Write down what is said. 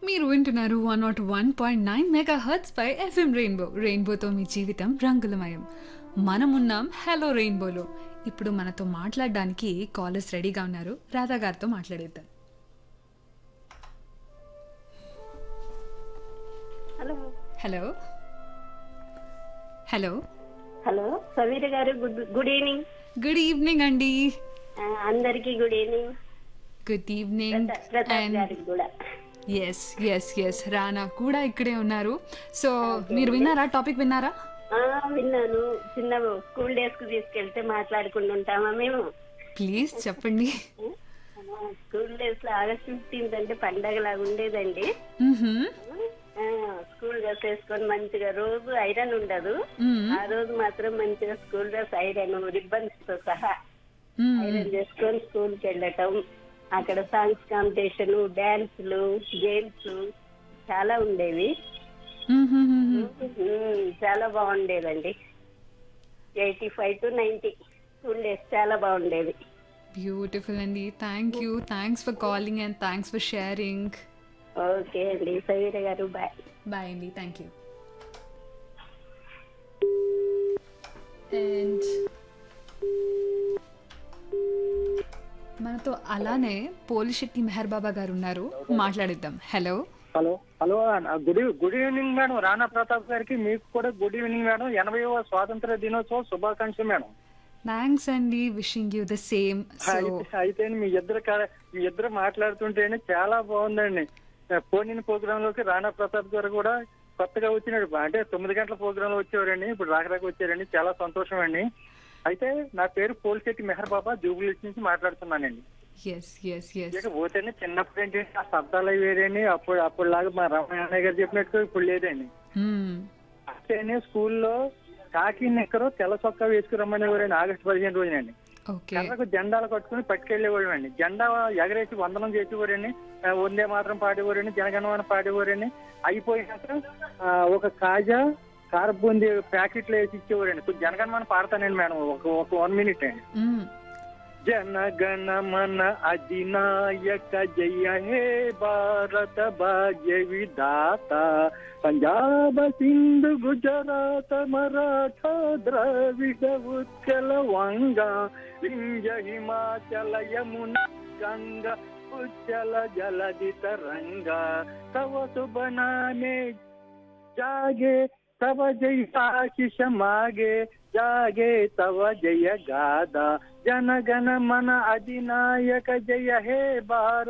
మీరు వింటున్నారు one naught one point nine mega hertz పై ఎఫ్ఎం రెయిన్బో రెయిన్బోతో మీ జీవితం రంగులమయం మనమున్నాం హలో రెయిన్బోలో ఇప్పుడు మనతో మాట్లాడడానికి కాలర్స్ రెడీగా ఉన్నారు రాధా గారితో మాట్లాడేద్దాం hello hello hello hello Sameera garu good good evening good evening అండి ఆ, అందరికీ గుడ్ ఈవినింగ్ గుడ్ ఈవినింగ్ ప్రతా- ప్రతాప్ గారికి కూడా ఎస్ ఎస్ ఎస్ రానా కూడా ఇక్కడే ఉన్నారు సో మీరు విన్నారా టాపిక్ విన్నారా ఆ, విన్నాను చిన్న స్కూల్ డేస్ కు తీసుకెళ్తే మాట్లాడుకుంటూ ఉంటామా మేము ప్లీజ్ చెప్పండి ఆ, స్కూల్ డేస్ లో ఆగస్ట్ ఫిఫ్టీన్త్ అంటే పండగలాగా ఉండేదండి మ్మ్హమ్. ఆ, స్కూల్ డ్రెస్ వేసుకొని మంచిగా రోజు ఐరన్ ఉండదు మ్మ్. ఆ రోజు మాత్రం మంచిగా స్కూల్ డ్రెస్ ఐరన్ రిబ్బన్స్ తో సహా మ్మ్. ఐరన్ చేసుకొని స్కూల్ కి వెళ్ళటం అక్కడ సాంగ్స్ కాంపిటీషన్ డాన్సులు గేమ్స్ చాలా ఉండేవి మ్మ్హమ్మ్. ఉమ్, చాలా బాగుండేదండి eighty five to ninety school days చాలా బాగుండేది బ్యూటిఫుల్ అండి thank you thanks for calling and thanks for sharing okay అండి సవీర గారు బాయ్ బాయ్ అండి థ్యాంక్ యూ అండ్ మనతో అలానే పోలిశెట్టి మెహర్ బాబా గారు ఉన్నారు మాట్లాడిద్దాం హలో హలో హలో అన్న. గుడ్ ఈవ్- good evening madam Rana Pratap గారికి మీకు కూడా గుడ్ ఈవినింగ్ మేడం ఎనభైవ స్వాతంత్ర దినోత్సవం శుభాకాంక్షలు మేడం థ్యాంక్స్ అండి wishing you the same so అయితే అయితే మీ ఇద్దరు కా- మీ ఇద్దరు మాట్లాడుతుంటేనే చాలా బాగుందండి పోయిన ప్రోగ్రామ్ లోకి రాణా ప్రతాప్ గారు కూడా కొత్తగా వచ్చినాడు అంటే తొమ్మిది గంటల ప్రోగ్రామ్ లో వచ్చేవారండి ఇప్పుడు రాకరాక వచ్చారండి చాలా సంతోషం అండి అయితే నా పేరు పోల్శెట్టి మెహర్ బాబా జూబిలీస్ నుంచి మాట్లాడుతున్నానండి ఎస్ ఎస్ ఎస్ ఇక పోతేనే చిన్నప్పుడు ఏంటంటే ఆ శబ్దాలు అవి వేరేని అప్పుడు అప్పుడులాగా మా రమణయ్య గారు చెప్పినట్టు ఇప్పుడు లేదండి అంటేనే స్కూల్లో కాకి నిక్కరు తెల్ల చొక్కా వేసుకురమ్మనేవారండి ఆగస్టు పదిహేను రోజునండి ఓకే కర్రకు జెండాలు కట్టుకుని పట్టుకెళ్లేవాడు అండి జెండా ఎగరేసి వందనం చేసేవారండి ఆ, వందే మాత్రం పాడేవారండి జనగణమన పాడేవారండి అయిపోయినాక ఆ, ఒక కాజా కారబూంది ప్యాకెట్లు వేసి ఇచ్చేవారండి కొంచెం జనగణమన పాడతానండి మేడం ఒక ఒక వన్ మినిట్ అండి జనగణ మన అధినాయక జయ హే భారత భాగ్య విధాత పంజాబ సింధు గుజరాత మరాఠా ద్రవిడ ఉత్కల వంగ వింజ హిమాచల యమున గంగ ఉజ్జల జలది తరంగ తవ శుభ నామే जागे तव जय आशिष मागे जागे तव जय गादा जन गण मन अधिनायक जय हे भारत